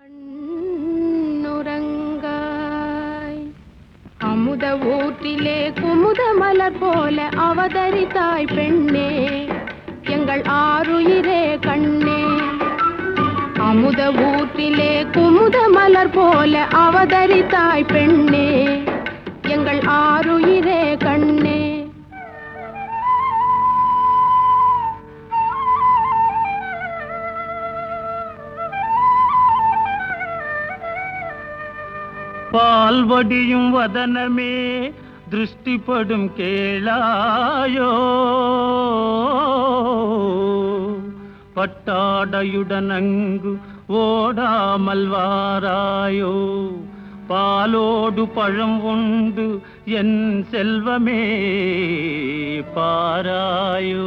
கண்ணுறங்காய் அமுத ஊற்றிலே குமுத மலர் போல அவதரித்தாய் பெண்ணே எங்கள் ஆருயிரே கண்ணே அமுத ஊற்றிலே குமுத மலர் போல அவதரித்தாய் பெண்ணே எங்கள் ஆருயிரே கண்ணே பால்வடியும் வதனமே திருஷ்டிப்படும் கேளாயோ பட்டாடையுடன் அங்கு ஓடாமல் வாராயோ பாலோடு பழம் உண்டு என் செல்வமே பாராயோ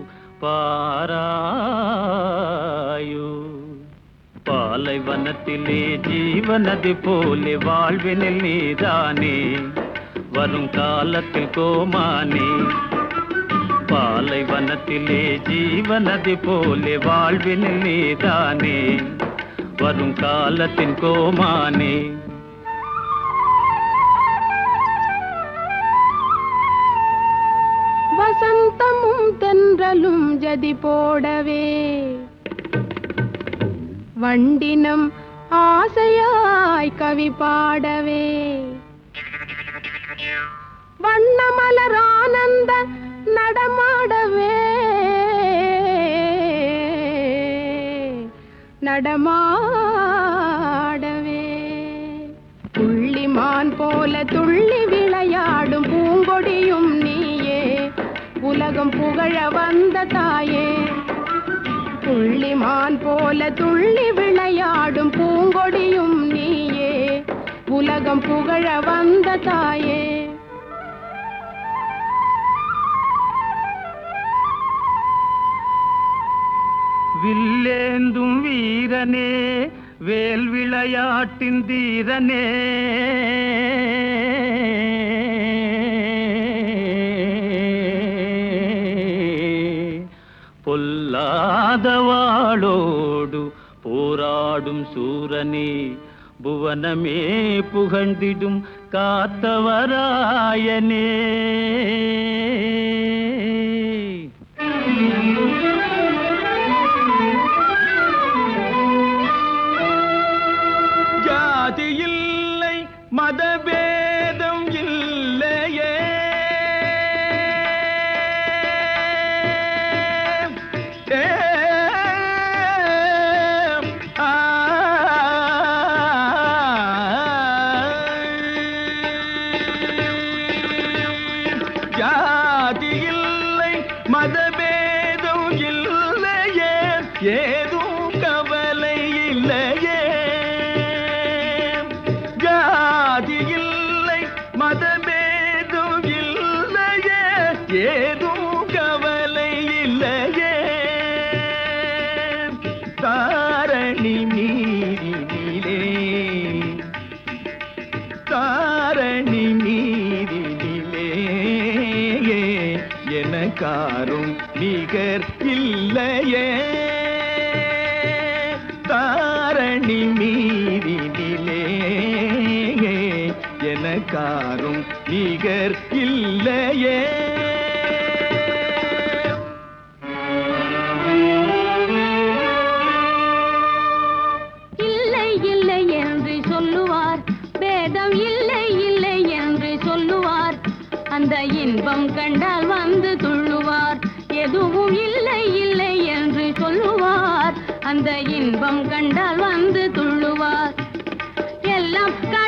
பாராயோ பாலைவனத்திலே ஜீவனதி போலே வாழ்வினில் நீதானே வரும் காலத்தில் கோமானே பாலைவனத்திலே ஜீவனதி போலே வாழ்வினில் நீதானே வரும் காலத்தின் கோமானே வசந்தமும் தென்றலும் ஜதி போடவே வண்டினம் ஆசையாய் கவி பாடவே வண்ணமலர் ஆனந்த நடமாடவே நடமாடவே புள்ளிமான் போல துள்ளி விளையாடும் பூங்கொடியும் நீயே உலகம் புகழ வந்த தாயே புள்ளிமான் போல துள்ளி விளையாடும் பூங்கொடியும் நீயே உலகம் புகழ வந்த தாயே வில்லேந்தும் வீரனே வேல் விளையாட்டின் தீரனே பொல்லாதவாளோடு போராடும் சூரனே புவனமே புகழ்ந்திடும் காத்தவராயனே ஜாதி இல்லை மதபேதம் இல்லையே ஏ, ஆ, ஜாதி இல்லை மதபேதம் இல்லையே ஏதும் கவலை இல்லையே ஜாதி இல்லை மதபேதம் இல்லையே ஏதும் கவலை இல்லையே தாரணி மீறினிலே தாரணி மீறினிலே எனக்காரும் நிகர் இல்லையே தாரணி மீறினிலே எனக்காரும் நிகர் இல்லையே இல்லை இல்லை என்று சொல்லுவார் பேதம் இல்லை இல்லை என்று சொல்லுவார் அந்த இன்பம் கண்டால் வந்து துள்ளுவார் எதுவும் இல்லை இல்லை என்று சொல்லுவார் அந்த இன்பம் கண்டால் வந்து துள்ளுவார் எல்லாம்